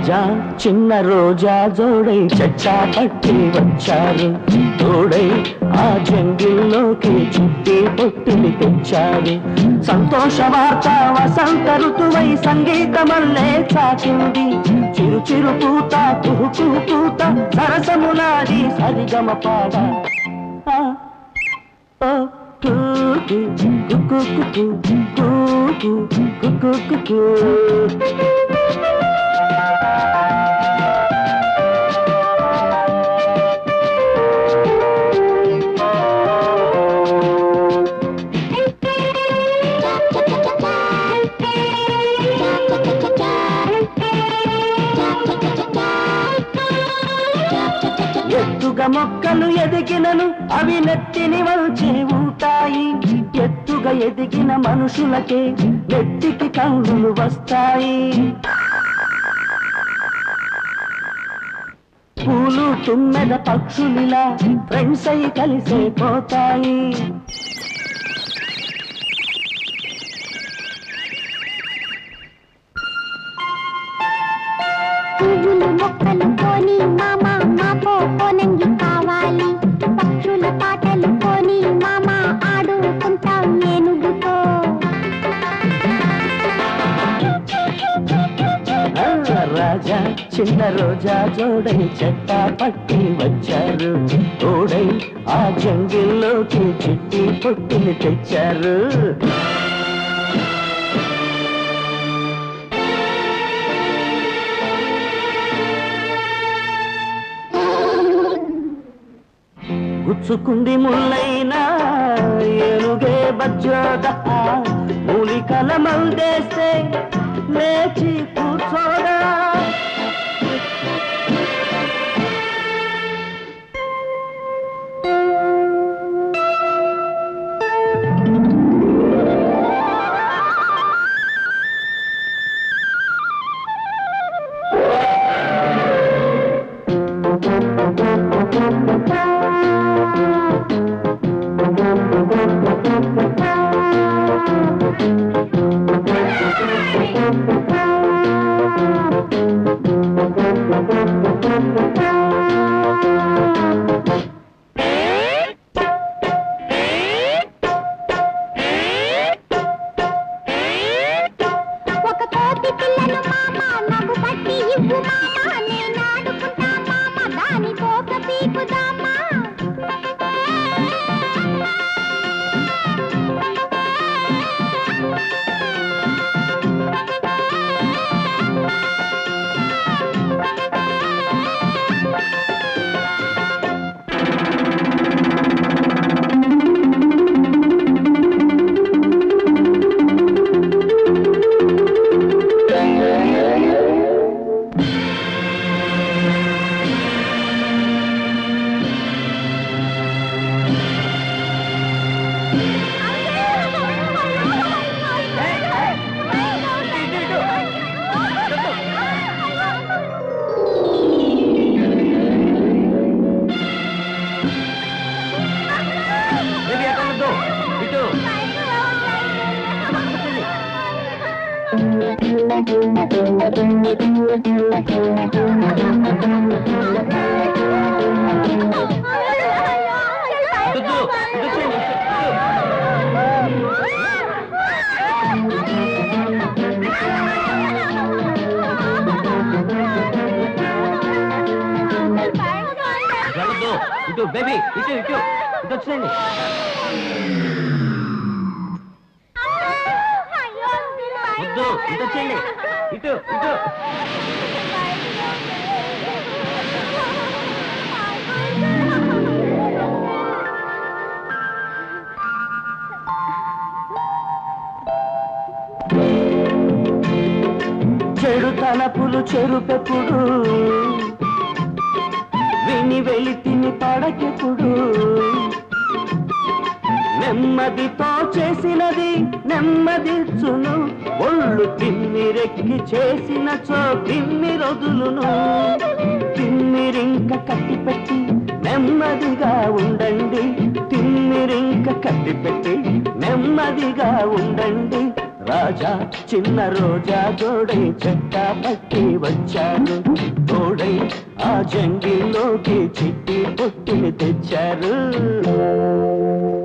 రాజా చిన్న రోజా జోడై చట్టా పట్టి వచ్చారు తోడై ఆ జంగిల్లోకి చుట్టి పొట్టుని తెచ్చారు సంతోష వార్త వసంత ఋతువై సంగీతమల్లే చాకింది చిరు చిరు పూత కుహు పూత సరసమునాది సరిగమ పాడ ఆ, ఓ, కు, కు, కు, కు, కు, కు, కు, కు, కు, కు, కు. ఎత్తుగా మొక్కలు ఎదిగినను అవి నెత్తిని వల్చే ఉంటాయి ఎత్తుగా ఎదిగిన మనుషులకే నెత్తికి కళ్ళు వస్తాయి పూలు తుమ్మెద పక్షులిలా ఫ్రెండ్స్ అయి కలిసే పోతాయి పువ్వులు మొక్కలు కొని మామ మాపో కోనంగి కావాలి పక్షుల పాటలు కొని మామ ఆడుకుంటాం ఏనుగుతో ఆ, రాజా చిన్న రోజా జోడై చెట్ట పట్టి వచ్చారు తోడై ఆ జంగిల్లోకి చిట్టి పొట్టిని తెచ్చారు గుచ్చుకుంది ముల్లైనా ఏనుగే బజ్జోద మూలికల మందేస్తే లేచి కూర్చోడా ఒక కోతి పిల్లను మామ నాకు పట్టి ఇవ్వు మామ నేను ఆడుకుంటా మామ దాని తోక పీకుదామా బేబీ అక్కడ వద్దు. ఇటు వద్దు. ఇటు వచ్చేయండి. ఇటు. వెళ్ళొద్దు. ఇటు బేబీ ఇటు ఇటు ఇటు వచ్చేయండి వద్దు ఇటు వచ్చేయండి ఇటు ఇటు చెడు తలపులు చెరుపెప్పుడు విని వెలితిని పడకెప్పుడు నెమ్మదితో చేసినది నెమ్మదిచ్చును ఒళ్ళు తిమ్మిరెక్కి చేసిన చో తిమ్మిరొదులును తిమ్మిరింక కట్టిపెట్టి నెమ్మదిగా ఉండండి తిమ్మిరింక కట్టిపెట్టి నెమ్మదిగా ఉండండి రాజా రాజా చిన్న రోజా జోడై చెట్ట పట్టి వచ్చారు తోడై ఆ జంగిల్లోకి చిట్టి పొట్టిని తెచ్చారు